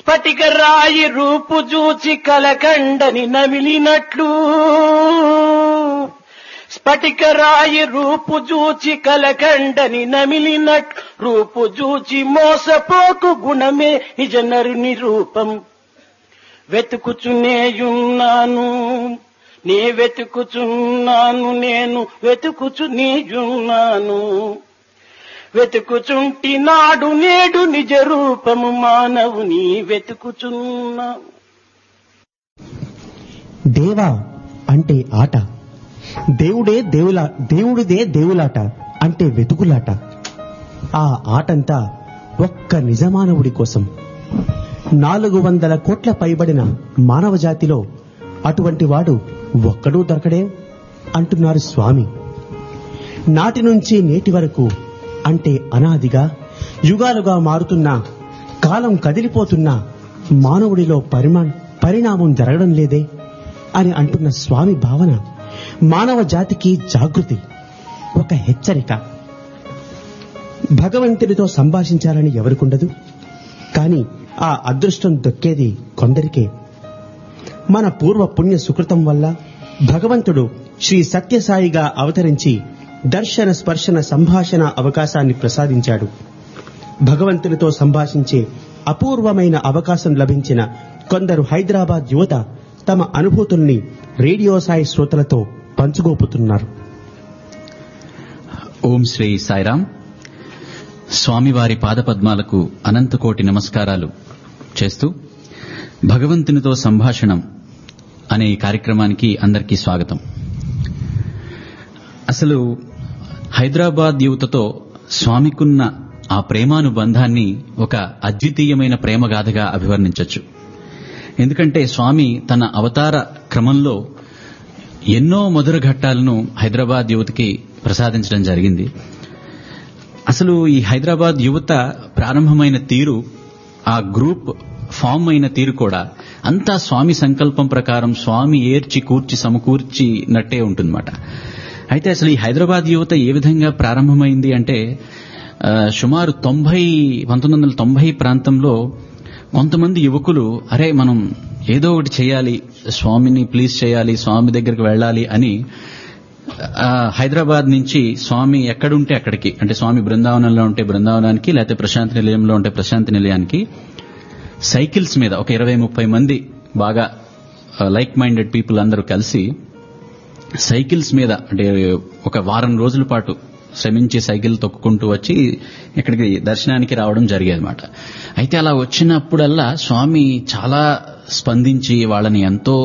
స్ఫటిక రాయి రూపు చూచి కలకండని నమిలినట్లు స్ఫటిక రాయి రూపు చూచి కలకండని నమిలినట్లు రూపు చూచి మోసపోకు గుణమే నిజ నరుని రూపం వెతుకుచునేయున్నాను నే వెతుకుచున్నాను నేను వెతుకుచు నీయున్నాను వెతుకుచుంటి నాడు నేడు నిజ రూపము మానవుని వెతుకుచున్నావు దేవా అంటే ఆట దేవుడే దేవులా దేవుడిదే దేవులాట అంటే వెతుకులాట ఆ ఆటంతా ఒక్క నిజమానవుడి కోసం నాలుగు వందల కోట్ల పైబడిన మానవ జాతిలో అటువంటి వాడు ఒక్కడూ దొరకడే అంటున్నారు స్వామి నాటి నుంచి నేటి వరకు అంటే అనాదిగా యుగాలుగా మారుతున్న కాలం కదిలిపోతున్న మానవుడిలో పరిమా పరిణామం జరగడం లేదే అని అంటున్న స్వామి భావన మానవ జాతికి జాగృతి ఒక హెచ్చరిక భగవంతుడితో సంభాషించాలని ఎవరికుండదు కానీ ఆ అదృష్టం దొక్కేది కొందరికే మన పూర్వ పుణ్య సుకృతం వల్ల భగవంతుడు శ్రీ సత్యసాయిగా అవతరించి దర్శన స్పర్శన సంభాషణ అవకాశాన్ని ప్రసాదించాడు భగవంతునితో సంభాషించే అపూర్వమైన అవకాశం లభించిన కొందరు హైదరాబాద్ యువత తమ అనుభూతుల్ని రేడియో సాయి శ్రోతలతో పంచుకోపుతున్నారు ఓం శ్రీ సాయిరాం స్వామివారి పాదపద్మాలకు అనంతకోటి నమస్కారాలు చేస్తూ భగవంతునితో సంభాషణం అనే ఈ కార్యక్రమానికి అందరికీ స్వాగతం అసలు హైదరాబాద్ యువతతో స్వామికున్న ఆ ప్రేమానుబంధాన్ని ఒక అద్వితీయమైన ప్రేమగాథగా అభివర్ణించవచ్చు ఎందుకంటే స్వామి తన అవతార క్రమంలో ఎన్నో మధుర ఘట్టాలను హైదరాబాద్ యువతకి ప్రసాదించడం జరిగింది అసలు ఈ హైదరాబాద్ యువత ప్రారంభమైన తీరు ఆ గ్రూప్ ఫామ్ అయిన తీరు కూడా అంతా స్వామి సంకల్పం ప్రకారం స్వామి ఏర్చి కూర్చి సమకూర్చినట్టే ఉంటుందన్నమాట అయితే అసలు ఈ హైదరాబాద్ యువత ఏ విధంగా ప్రారంభమైంది అంటే ఆ, సుమారు తొంభై పంతొమ్మిది వందల తొంభై ప్రాంతంలో కొంతమంది యువకులు అరే మనం ఏదో ఒకటి చేయాలి స్వామిని ప్లీజ్ చేయాలి స్వామి దగ్గరికి వెళ్ళాలి అని ఆ, హైదరాబాద్ నుంచి స్వామి ఎక్కడుంటే అక్కడికి అంటే స్వామి బృందావనంలో ఉంటే బృందావనానికి లేకపోతే ప్రశాంతి నిలయంలో ఉంటే ప్రశాంతి నిలయానికి సైకిల్స్ మీద ఒక ఇరవై ముప్పై మంది బాగా లైక్ మైండెడ్ పీపుల్ అందరూ కలిసి సైకిల్స్ మీద అంటే ఒక వారం రోజుల పాటు శ్రమించి సైకిల్ తొక్కుకుంటూ వచ్చి ఇక్కడికి దర్శనానికి రావడం జరిగేది అనమాట అయితే అలా వచ్చినప్పుడల్లా స్వామి చాలా స్పందించి వాళ్ళని ఎంతో